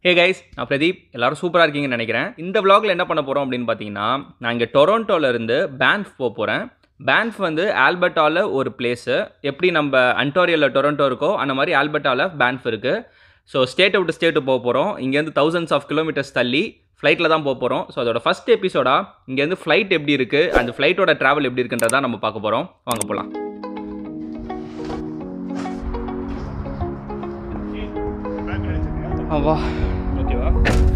Hey guys நான் பிரதீப் எல்லாரும் சூப்பராக இருக்கீங்கன்னு நினைக்கிறேன் இந்த vlogல என்ன பண்ண போகிறோம் அப்படின்னு பார்த்தீங்கன்னா நான் இங்கே டொரண்டோல இருந்து பேன்ஃப் போக போகிறேன் பேன்ஃப் வந்து ஆல்பர்ட்டாவில் ஒரு பிளேஸு எப்படி நம்ம அன்டோரியோவில் டொரண்டோ இருக்கோ அந்த மாதிரி ஆல்பர்ட்டாவில் பேன்ஃப் இருக்குது ஸோ ஸ்டேட்டை விட்டு ஸ்டேட்டு போக போகிறோம் இங்கேருந்து தௌசண்ட்ஸ் ஆஃப் கிலோமீட்டர்ஸ் தள்ளி ஃப்ளைட்டில் தான் போக போகிறோம் ஸோ அதோட ஃபஸ்ட் எபிசோடா இங்கேருந்து ஃப்ளைட் எப்படி இருக்குது அந்த ஃப்ளைட்டோட ட்ராவல் எப்படி இருக்குன்றதா நம்ம பார்க்க போகிறோம் வாங்க போகலாம் வா ஓகேவா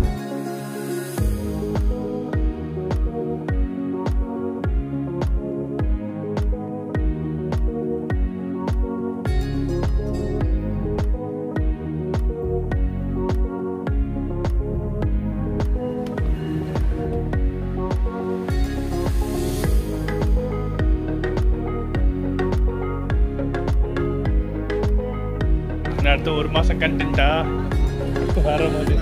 நான் அடுத்த ஒரு மாசம் கண்டென்ட்டா வேற மாதிரி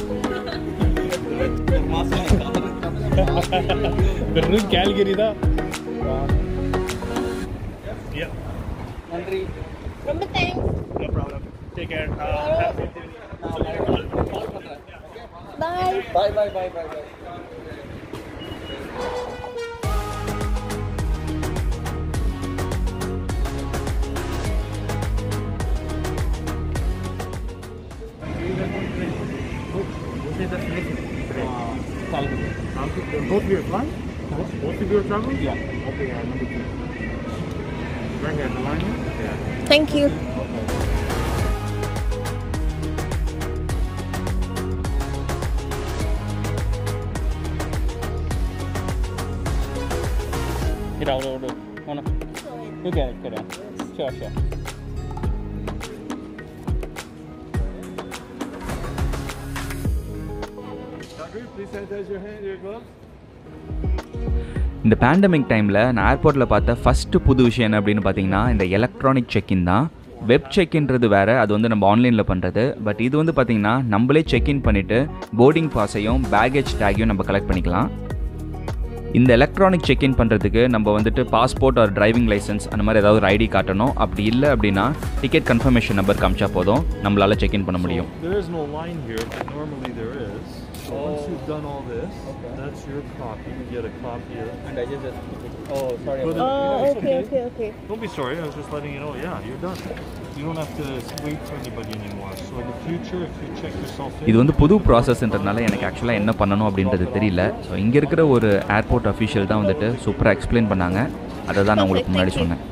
வெறும் கேல்கரி தான் Yeah, நன்றி ரொம்ப thanks no problem. Take care. Uh, have a good day. Bye bye bye bye bye bye Both of you are flying? Both, both of you are traveling? Yeah. Okay, uh, number two. Right here, the line here? Yeah. Thank you Get out, out, out. No, no. You get it, get it. Sure, sure. Doctor, please sanitize your hand, your gloves. இந்த pandemic டைமில் நான் ஏர்போர்ட்டில் பார்த்த first புது விஷயம் என்ன அப்படின்னு பார்த்தீங்கன்னா இந்த எலக்ட்ரானிக் செக்இன் தான் வெப் செக்இன்றது வேறு அது வந்து நம்ம ஆன்லைனில் பண்ணுறது பட் இது வந்து பார்த்திங்கன்னா நம்மளே செக்இன் பண்ணிவிட்டு போர்டிங் பாஸையும் பேகேஜ் டேக்கையும் நம்ம கலெக்ட் பண்ணிக்கலாம் இந்த எலக்ட்ரானிக் செக்இன் பண்ணுறதுக்கு நம்ம வந்துட்டு பாஸ்போர்ட் ஒரு டிரைவிங் லைசன்ஸ் அந்த மாதிரி ஏதாவது ஒரு ஐடி காட்டணும் அப்படி இல்லை அப்படின்னா டிக்கெட் கன்ஃபர்மேஷன் நம்பர் காமிச்சா போதும் நம்மளால் செக்இன் பண்ண முடியும் There is no line here, but normally there is. So once you've done all this, that's your copy. You get a copy of And I just, oh, sorry. Put it- oh it's okay okay okay Don't be sorry. I was just letting you know. Yeah, you're done. You don't have to wait for anybody anymore. So in the future, if you check yourself in, இது வந்து புது ப்ராசஸ்ன்றதுனால எனக்கு ஆக்சுவலாக என்ன பண்ணணும் அப்படின்றது தெரியல so இங்கே இருக்கிற ஒரு ஏர்போர்ட் அஃபீஷியல் தான் வந்துட்டு சூப்பராக எக்ஸ்பிளைன் பண்ணாங்க அதை தான் நான் உங்களுக்கு முன்னாடி Thank you. சொன்னேன்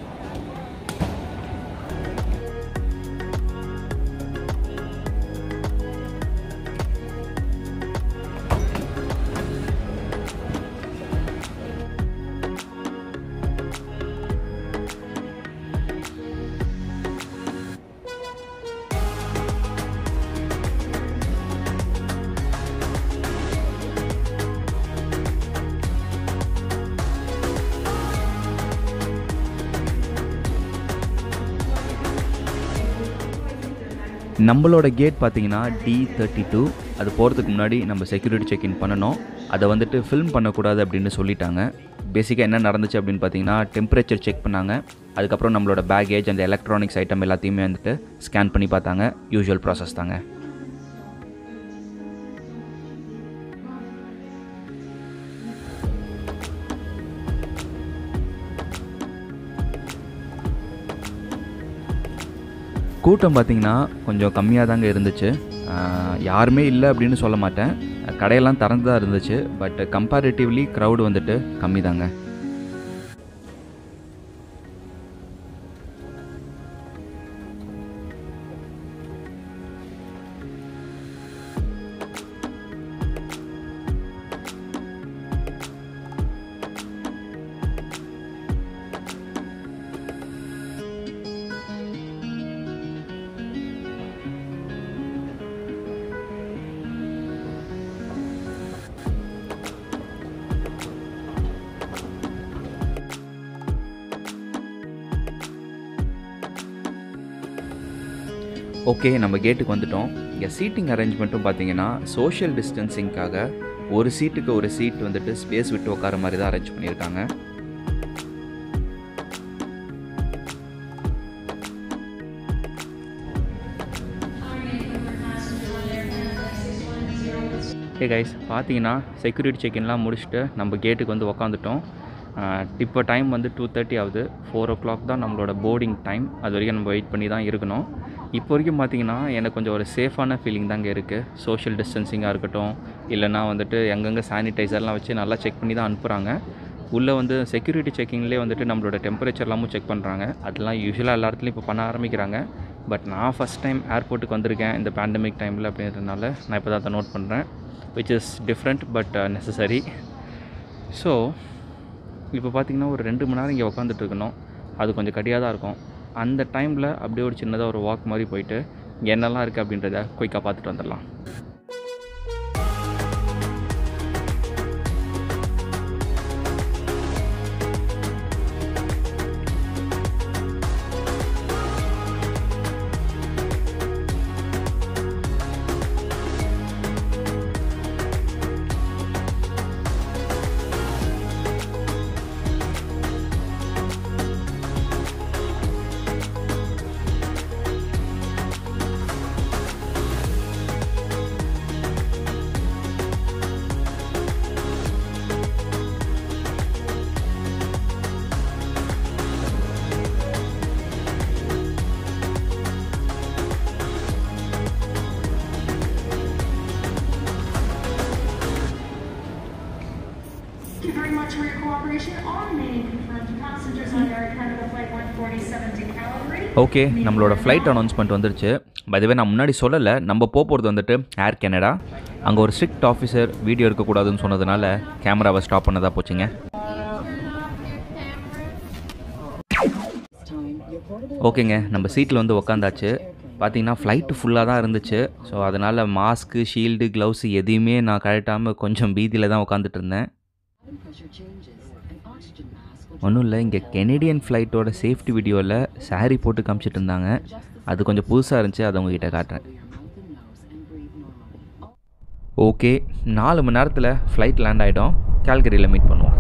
நம்மளோட கேட் பார்த்தீங்கன்னா டி தேர்ட்டி டூ அது போகிறதுக்கு முன்னாடி நம்ம செக்யூரிட்டி செக்இன் பண்ணணும் அதை வந்துட்டு ஃபில்ம் பண்ணக்கூடாது அப்படின்னு சொல்லிட்டாங்க பேசிக்காக என்ன நடந்துச்சு அப்படின்னு பார்த்தீங்கன்னா டெம்பரேச்சர் செக் பண்ணாங்க அதுக்கப்புறம் நம்மளோட பேகேஜ் அந்த எலக்ட்ரானிக்ஸ் ஐட்டம் எல்லாத்தையுமே வந்துட்டு ஸ்கேன் பண்ணி பார்த்தாங்க யூஷுவல் ப்ராசஸ் தாங்க கூட்டம் பார்த்தீங்கன்னா கொஞ்சம் கம்மியாக தாங்க இருந்துச்சு ஆஹ் யாருமே இல்லை அப்படின்னு சொல்ல மாட்டேன் கடையெல்லாம் திறந்து தான் இருந்துச்சு பட் கம்பேரிட்டிவ்லி க்ரௌடு வந்துட்டு கம்மி தாங்க ஓகே நம்ம கேட்டுக்கு வந்துட்டோம் இங்கே சீட்டிங் அரேஞ்ச்மெண்ட்டும் பார்த்தீங்கன்னா சோஷியல் டிஸ்டன்சிங்க்காக ஒரு சீட்டுக்கு ஒரு சீட் வந்துட்டு ஸ்பேஸ் விட்டு உட்கார மாதிரி தான் அரேஞ்ச் பண்ணியிருக்காங்க ஏ கைஸ் பார்த்தீங்கன்னா செக்யூரிட்டி செக்இன்லாம் முடிச்சுட்டு நம்ம கேட்டுக்கு வந்து உக்காந்துட்டோம் இப்போ டைம் வந்து டூ தேர்ட்டி ஆகுது ஃபோர் ஓ கிளாக் தான் நம்மளோட போர்டிங் டைம் அது வரைக்கும் நம்ம வெயிட் பண்ணி தான் இருக்கணும் இப்போ வரைக்கும் பார்த்தீங்கன்னா எனக்கு கொஞ்சம் ஒரு சேஃபான ஃபீலிங் தாங்க இருக்குது சோஷியல் டிஸ்டன்சிங்காக இருக்கட்டும் இல்லைனா வந்துட்டு எங்கெங்கே சானிடைசர்லாம் வச்சு நல்லா செக் பண்ணி தான் அனுப்புகிறாங்க உள்ளே வந்து செக்யூரிட்டி செக்கிங்லேயே வந்துட்டு நம்மளோட டெம்பரேச்சர்லாமும் செக் பண்ணுறாங்க அதெல்லாம் யூஸ்வலாக எல்லா இடத்துலையும் இப்போ பண்ண ஆரம்பிக்கிறாங்க பட் நான் ஃபஸ்ட் டைம் ஏர்போர்ட்டுக்கு வந்திருக்கேன் இந்த பேண்டமிக் டைமில் அப்படின்றதுனால நான் இப்போ தான் அதை நோட் பண்ணுறேன் which is different but necessary so இப்போ பார்த்தீங்கன்னா ஒரு ரெண்டு மணி நேரம் இங்கே உட்காந்துட்டு இருக்கணும் அது கொஞ்சம் கடியாக தான் இருக்கும் அந்த டைமில் அப்படியே ஒரு சின்னதாக ஒரு வாக் மாதிரி போயிட்டு இங்கே என்னெல்லாம் இருக்குது அப்படின்றத குயிக்காக பார்த்துட்டு வந்துடலாம் Thank you very much for your cooperation. All remaining confirmed passengers on Air Canada Flight 147 to Calgary. Okay நம்மளோட ஃப்ளைட் அனௌன்ஸ்மெண்ட் வந்துருச்சு பதுவே நான் முன்னாடி சொல்லலை நம்ம போக போகிறது வந்துட்டு ஏர் கனடா அங்கே ஒரு ஸ்ட்ரிக்ட் ஆஃபீஸர் வீடியோ எடுக்கக்கூடாதுன்னு சொன்னதுனால கேமராவை ஸ்டாப் பண்ணதா போச்சுங்க ஓகேங்க நம்ம சீட்டில் வந்து உக்காந்தாச்சு பார்த்தீங்கன்னா ஃப்ளைட்டு ஃபுல்லாக தான் இருந்துச்சு ஸோ அதனால் மாஸ்க்கு ஷீல்டு க்ளவுஸ் எதையுமே நான் கழட்டாமல் கொஞ்சம் பீதியில் தான் உட்காந்துட்டு இருந்தேன் ஒன்றும் இல்லை இங்கே கெனடியன் ஃப்ளைட்டோட சேஃப்டி வீடியோவில் saree போட்டு காமிச்சிட்டு இருந்தாங்க அது கொஞ்சம் புதுசாக இருந்துச்சு அதை உங்ககிட்ட காட்டுறேன் ஓகே நாலு மணி நேரத்தில் ஃப்ளைட் லேண்ட் ஆகிடும் கால்கரியில் மீட் பண்ணுவோம்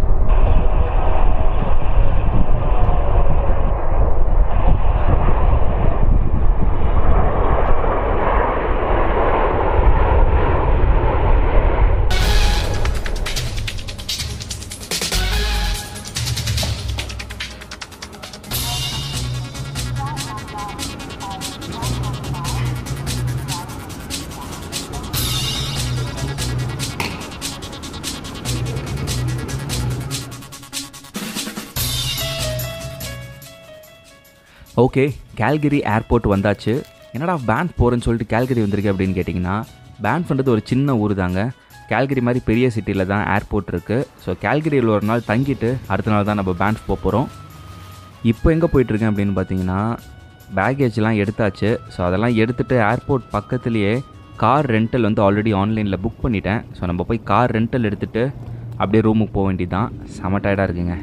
ஓகே கேல்கரி ஏர்போர்ட் வந்தாச்சு என்னடா பேங்க் போகிறேன்னு சொல்லிட்டு கேல்கரி வந்திருக்கு அப்படின்னு கேட்டிங்கன்னா பேங்க்ன்றது ஒரு சின்ன ஊர் தாங்க கேல்கரி மாதிரி பெரிய சிட்டியில் தான் ஏர்போர்ட் இருக்குது ஸோ கேல்கரியில் ஒரு நாள் தங்கிட்டு அடுத்த நாள் தான் நம்ம பேங்க் போக போகிறோம் இப்போ எங்கே போயிட்டுருக்கேன் அப்படின்னு பார்த்தீங்கன்னா பேகேஜ்லாம் எடுத்தாச்சு ஸோ அதெல்லாம் எடுத்துகிட்டு ஏர்போர்ட் பக்கத்துலேயே கார் ரெண்டல் வந்து ஆல்ரெடி ஆன்லைனில் புக் பண்ணிட்டேன் ஸோ நம்ம போய் கார் ரெண்டல் எடுத்துகிட்டு அப்படியே ரூமுக்கு போக வேண்டியது தான் செம டயர்டாக இருக்குங்க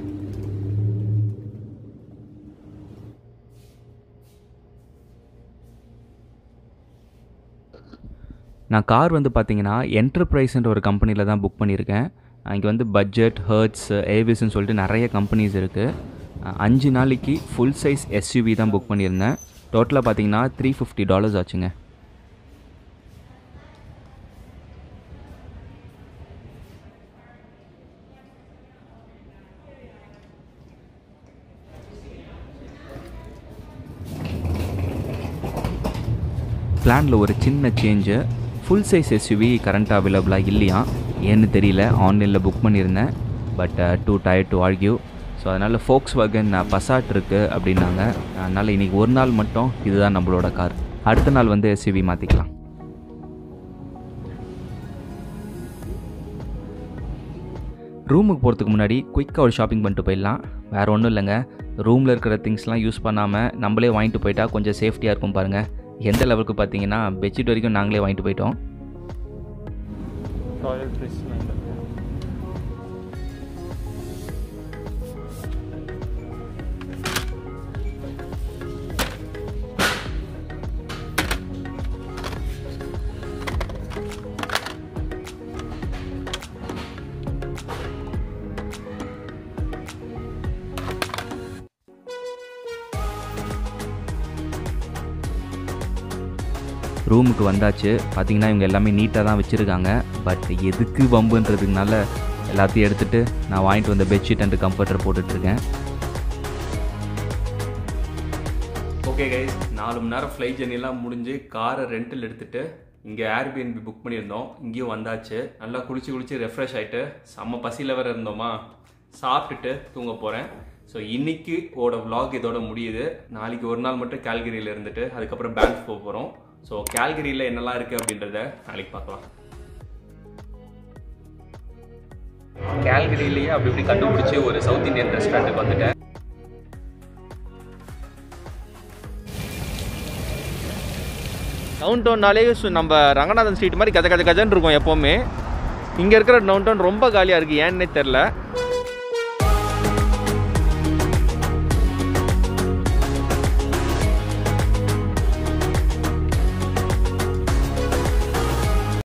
நான் கார் வந்து பார்த்தீங்கன்னா என்டர்பிரைஸ்ன்ற ஒரு கம்பெனியில் தான் புக் பண்ணியிருக்கேன் இங்கே வந்து பட்ஜெட் ஹர்ட்ஸ் ஏவிஸ்ன்னு சொல்லிட்டு நிறைய கம்பெனிஸ் இருக்குது அஞ்சு நாளைக்கு ஃபுல் சைஸ் எஸ்யூவி தான் புக் பண்ணியிருந்தேன் டோட்டலாக பார்த்தீங்கன்னா த்ரீ ஃபிஃப்டி டாலர்ஸ் ஆச்சுங்க பிளானில் ஒரு சின்ன change full size SUV current அவைலபிளாக இல்லையா ஏன்னு தெரியல ஆன்லைனில் புக் பண்ணியிருந்தேன் பட் டூ டயர் டு ஆர்கியூ ஸோ அதனால் ஃபோக்ஸ் வகன் பசாட் இருக்குது அப்படின்னாங்க அதனால் இன்றைக்கி ஒரு நாள் மட்டும் இதுதான் நம்மளோட கார் அடுத்த நாள் வந்து எஸ்யூவி மாற்றிக்கலாம் ரூமுக்கு போகிறதுக்கு முன்னாடி குயிக்காக ஒரு ஷாப்பிங் பண்ணிட்டு போயிடலாம் வேறு ஒன்றும் இல்லைங்க ரூமில் இருக்கிற திங்ஸ்லாம் யூஸ் பண்ணாமல் நம்மளே வாங்கிட்டு போயிட்டா கொஞ்சம் சேஃப்டியாக இருக்கும் பாருங்கள் எந்த லெவலுக்கு பார்த்தீங்கன்னா பெட்ஷீட் வரைக்கும் நாங்களே வாங்கிட்டு போயிட்டோம் Toiletries lined up. ரூமுக்கு வந்தாச்சு பார்த்தீங்கன்னா இவங்க எல்லாமே நீட்டாக தான் வச்சுருக்காங்க பட் எதுக்கு வம்புன்றதுனால எல்லாத்தையும் எடுத்துகிட்டு நான் வாங்கிட்டு வந்த பெட்ஷீட் அண்ட் கம்ஃபர்டர் போட்டுட்ருக்கேன் ஓகே கைஸ் நாலு மணி நேரம் ஃப்ளைட் ஜெர்னிலாம் முடிஞ்சு காரை ரெண்டில் எடுத்துகிட்டு இங்கே ஏர்பிஎன்பி புக் பண்ணியிருந்தோம் இங்கேயும் வந்தாச்சு நல்லா குளிச்சு குளிச்சு ரெஃப்ரெஷ் ஆகிட்டு செம்ம பசியில் வேறு இருந்தோமா சாப்பிட்டுட்டு தூங்க போகிறேன் ஸோ இன்னைக்கு ஓட vlog இதோட முடியுது நாளைக்கு ஒரு நாள் மட்டும் கேல்கரியில் இருந்துட்டு அதுக்கப்புறம் பேங்க் போக போகிறோம் ஸோ கேல்கரியில் என்னெல்லாம் இருக்குது அப்படின்றத நாளைக்கு பார்க்கலாம் கேல்கரியிலேயே அப்படி இப்படி கண்டுபிடிச்சி ஒரு சவுத் இந்தியன் ரெஸ்டாரண்ட்டுக்கு வந்துட்டேன் டவுன் டவுன்னாலே நம்ம ரங்கநாதன் ஸ்ட்ரீட் மாதிரி கஜ கஜ கஜன்னு இருக்கும் எப்போவுமே இங்கே இருக்கிற டவுன் டவுன் ரொம்ப காலியாக இருக்குது ஏன்னே தெரில